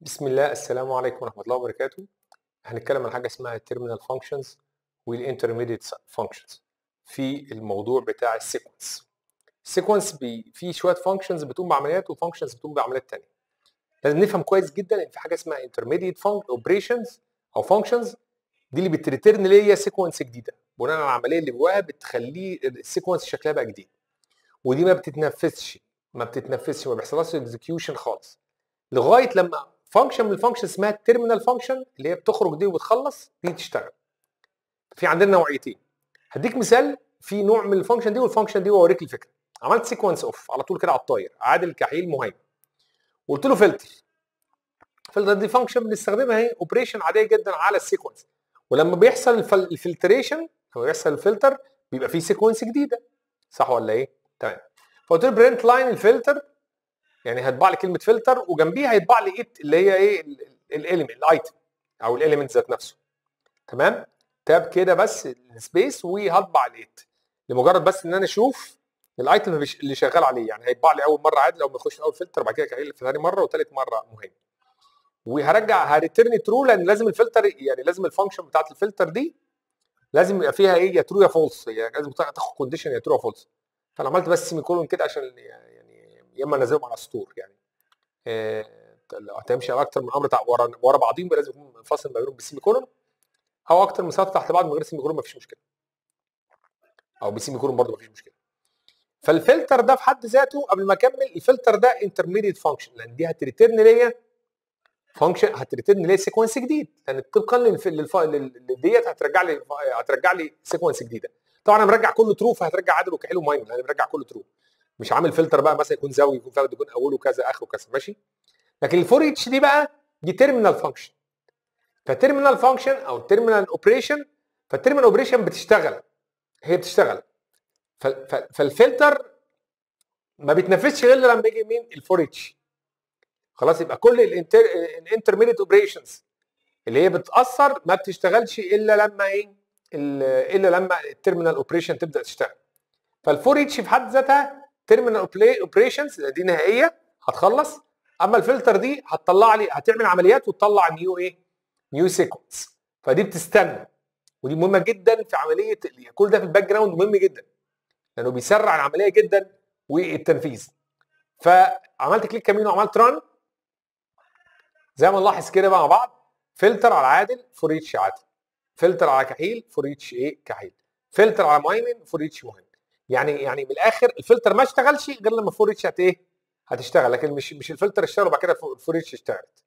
بسم الله السلام عليكم ورحمة الله وبركاته هنتكلم عن حاجة اسمها التيرمينال فانكشنز والانترميديت فانكشنز في الموضوع بتاع السيكونس السيكونس بي فيه شوية فانكشنز بتقوم بعمليات وفانكشنز بتقوم بعمليات تانية لازم نفهم كويس جدا ان في حاجة اسمها انترميديت اوبريشنز او فانكشنز دي اللي بتريترن ليا سيكونس جديده بناء على العمليه اللي جواها بتخليه السيكونس شكلها بقى جديد ودي ما بتتنفذش ما بتتنفذش ما بيحصلهاش اكزكيوشن خالص لغايه لما فانكشن من الفانكشن اسمها التيرمينال فانكشن اللي هي بتخرج دي وبتخلص دي تشتغل في عندنا نوعيتين هديك مثال في نوع من الفانكشن دي والفانكشن دي واوريك الفكره عملت سيكونس اوف على طول كده على الطاير عادل كحيل مهيمن وقلت له فلتر فلتر دي فانكشن بنستخدمها اهي اوبريشن عاديه جدا على السيكونس ولما بيحصل الفلتريشن لما بيحصل الفلتر بيبقى فيه سيكونس جديده صح ولا ايه؟ تمام فقلت له برنت لاين الفلتر يعني هيطبع لي كلمه فلتر وجنبيها هيطبع لي ات اللي هي ايه الاليمنت الايتم او الاليمنت ذات نفسه تمام تاب كده بس السبيس وهطبع الات لمجرد بس ان انا اشوف الايتم اللي شغال عليه يعني هيطبع لي اول مره عادي لو ما يخش اول فلتر بعد كده في ثاني مره وثالث مره مهم وهرجع هريترن ترو لان لازم الفلتر يعني لازم الفانكشن بتاعت الفلتر دي لازم يبقى فيها ايه يا ترو يا فولس يعني لازم تاخد كونديشن يا ترو يا فولس فانا عملت بس سيمي كولون كده عشان يعني يا اما انزلهم على سطور يعني إيه لو هتمشي على اكتر من امر ورا ورا بعضهم لازم يكون فاصل ما بينهم بالسيمي كولون او اكتر من سطر تحت بعض من غير سيمي كولون مفيش مشكله او بسيمي كولون برضه مفيش مشكله فالفلتر ده في حد ذاته قبل ما اكمل الفلتر ده انترميديت فانكشن لان دي هتريترن ليا فانكشن هتريترن لي سيكونس جديد لان طبقا لديت هترجع لي هترجع لي سيكونس جديده طبعا انا مرجع كله ترو فهترجع عادل وكحيل وماينر لان مرجع كله ترو مش عامل فلتر بقى مثلا يكون زاوي يكون فرد يكون اوله كذا اخره كذا ماشي لكن الفور اتش دي بقى دي تيرمينال فانكشن فالتيرمينال فانكشن او التيرمينال اوبريشن فالتيرمينال اوبريشن بتشتغل هي بتشتغل فالفلتر ما بيتنفذش غير لما يجي مين الفور اتش خلاص يبقى كل الانترميديت اوبريشنز اللي هي بتاثر ما بتشتغلش الا لما ايه الا لما التيرمينال اوبريشن تبدا تشتغل فالفور اتش في حد ذاتها تيرمينال اوبريشنز دي نهائيه هتخلص اما الفلتر دي هتطلع لي هتعمل عمليات وتطلع نيو ايه نيو سيكونس فدي بتستنى ودي مهمه جدا في عمليه كل ده في الباك جراوند مهم جدا لانه بيسرع العمليه جدا والتنفيذ فعملت كليك كمين وعملت ران زي ما نلاحظ كده بقى مع بعض فلتر على عادل فور اتش عادل فلتر على كحيل فور اتش ايه كحيل فلتر على مهيمن فور اتش مهيمن يعني يعني من الاخر الفلتر ما اشتغلش غير لما فور اتش هت ايه هتشتغل لكن مش مش الفلتر اشتغل وبعد كده فور اتش اشتغلت